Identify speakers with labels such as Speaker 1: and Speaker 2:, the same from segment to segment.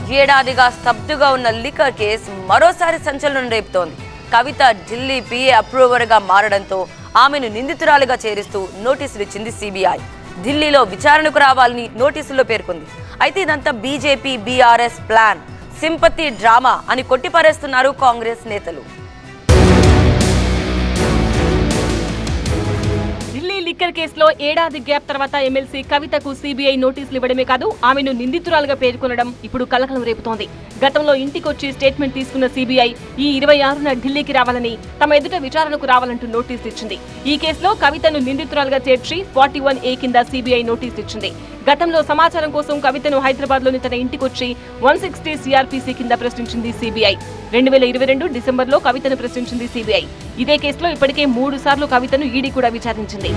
Speaker 1: ఏడాదిగా స్తబ్దుగా ఉన్న liquor case మరోసారి సంచలనం రేపుతోంది కవిత ఢిల్లీ పిఏ అప్రూవర్గా మారడంతో ఆమెను నిందితురాలుగా చేరుస్తూ నోటీసులు ఇచ్చింది సిబిఐ ఢిల్లీలో విచారణకు రావాలని నోటీసుల్లో పేర్కొంది అయితే ఇదంతా BJP BRS plan sympathy drama అని కొట్టిపారేస్తున్నారు కాంగ్రెస్ నేతలు
Speaker 2: ఢిల్లీ లిక్కర్ కేసులో ఏడాది గ్యాప్ తర్వాత ఎమ్మెల్సీ కవితకు సీబీఐ నోటీసులు ఇవ్వడమే కాదు ఆమెను నిందితురాలుగా పేర్కొనడం ఇప్పుడు కలకలం రేపుతోంది గతంలో ఇంటికొచ్చి స్టేట్మెంట్ తీసుకున్న సీబీఐ ఈ ఇరవై ఆరున ఢిల్లీకి రావాలని తమ ఎదుట విచారణకు రావాలంటూ నోటీసులు ఇచ్చింది ఈ కేసులో కవితను నిందితురాలుగా చేర్చి ఫార్టీ వన్ ఏ కింద సీబీఐ నోటీసులు ఇచ్చింది గతంలో సమాచారం కోసం కవితను హైదరాబాద్ లోని తన ఇంటికొచ్చి వన్ సిక్స్టీ సిఆర్పీసీ కింద ప్రశ్నించింది సిబిఐ రెండు వేల ఇరవై రెండు డిసెంబర్లో కవితను ప్రశ్నించింది సిబిఐ ఇదే కేసులో ఇప్పటికే మూడు సార్లు కవితను ఈడీ కూడా విచారించింది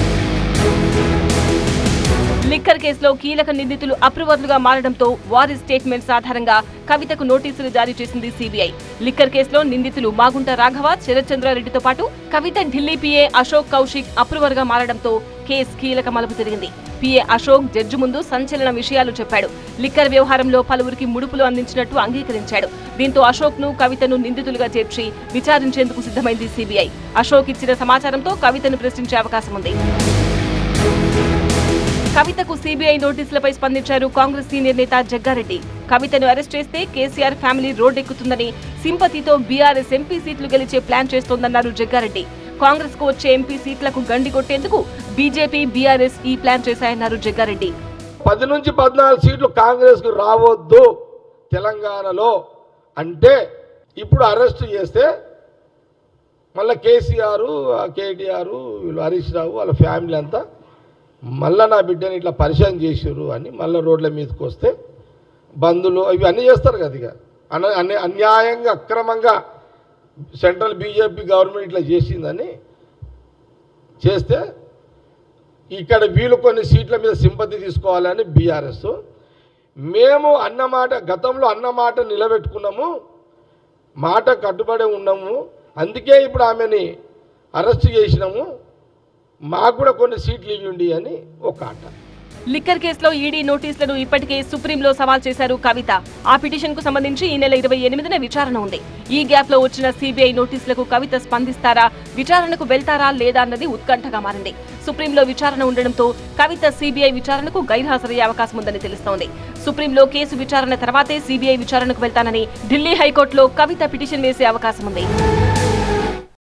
Speaker 2: లిక్కర్ కేసులో కీలక నిందితులు అప్రూవర్లుగా మారడంతో వారి స్టేట్మెంట్స్ ఆధారంగా కవితకు నోటీసులు జారీ చేసింది సిబిఐ లిక్కర్ కేసులో నిందితులు మాగుంట రాఘవ శరత్చంద్రారెడ్డితో పాటు కవిత ఢిల్లీ పిఏ అశోక్ కౌశిక్ అప్రూవర్ గా మారడంతో కేసు కీలక మలుపు తిరిగింది పిఏ అశోక్ జడ్జి ముందు సంచలన విషయాలు చెప్పాడు లిక్కర్ వ్యవహారంలో పలువురికి ముడుపులు అందించినట్టు అంగీకరించాడు దీంతో అశోక్ ను కవితను నిందితులుగా చేర్చి విచారించేందుకు సిద్ధమైంది సిబిఐ అశోక్ ఇచ్చిన సమాచారంతో కవితను ప్రశ్నించే అవకాశం ఉంది కవితకు సిబిఐ నోటీసులపై స్పందించారు కాంగ్రెస్ సీనియర్ నేత జగ్గారెడ్డి కవితను అరెస్ట్ చేస్తే కేసీఆర్ ఫ్యామిలీ రోడ్డెక్కుతుందని సింపతితో బీఆర్ఎస్ ఎంపీ సీట్లు గెలిచే ప్లాన్ చేస్తోందన్నారు జగ్గారెడ్డి కాంగ్రెస్ కు వచ్చే ఎంపీ సీట్లకు గండి కొట్టేందుకు బీజేపీ బీఆర్ఎస్ ఈ ప్లాన్ చేశాయన్నారు జగ్గారెడ్డి
Speaker 3: పది నుంచి పద్నాలుగు సీట్లు కాంగ్రెస్కు రావద్దు తెలంగాణలో అంటే ఇప్పుడు అరెస్ట్ చేస్తే మళ్ళీ కేసీఆర్ కేటీఆర్ వీళ్ళు హరీష్ రావు వాళ్ళ ఫ్యామిలీ అంతా మళ్ళా నా బిడ్డని ఇట్లా పరిచయం చేసారు అని మళ్ళీ రోడ్ల మీదకి వస్తే బంధులు ఇవి అన్నీ చేస్తారు కదా ఇక అన అన్ని అన్యాయంగా అక్రమంగా సెంట్రల్ బీజేపీ గవర్నమెంట్ ఇట్లా చేసిందని చేస్తే ఇక్కడ వీళ్ళు కొన్ని సీట్ల మీద సింపతి తీసుకోవాలని బీఆర్ఎస్ మేము అన్నమాట గతంలో అన్నమాట నిలబెట్టుకున్నాము మాట కట్టుబడి ఉన్నాము అందుకే ఇప్పుడు ఆమెని అరెస్ట్ చేసినాము మాకు కూడా కొన్ని సీట్లు ఇవ్వండి అని ఒక ఆట
Speaker 2: లిక్కర్ కేసులో ఈడీ నోటీసులను ఇప్పటికే సుప్రీంలో సవాల్ చేశారు కవిత ఆ పిటిషన్ కు సంబంధించి ఈ నెల ఇరవై ఎనిమిదిన విచారణ ఉంది ఈ గ్యాప్ లో వచ్చిన సిబిఐ నోటీసులకు కవిత స్పందిస్తారా విచారణకు వెళ్తారా లేదా అన్నది ఉత్కంఠగా మారింది సుప్రీంలో విచారణ ఉండడంతో కవిత సిబిఐ విచారణకు గైర్హాజరయ్యే అవకాశం ఉందని తెలుస్తోంది సుప్రీంలో కేసు విచారణ తర్వాతే సిబిఐ విచారణకు వెళ్తానని ఢిల్లీ హైకోర్టులో కవిత పిటిషన్ వేసే అవకాశం ఉంది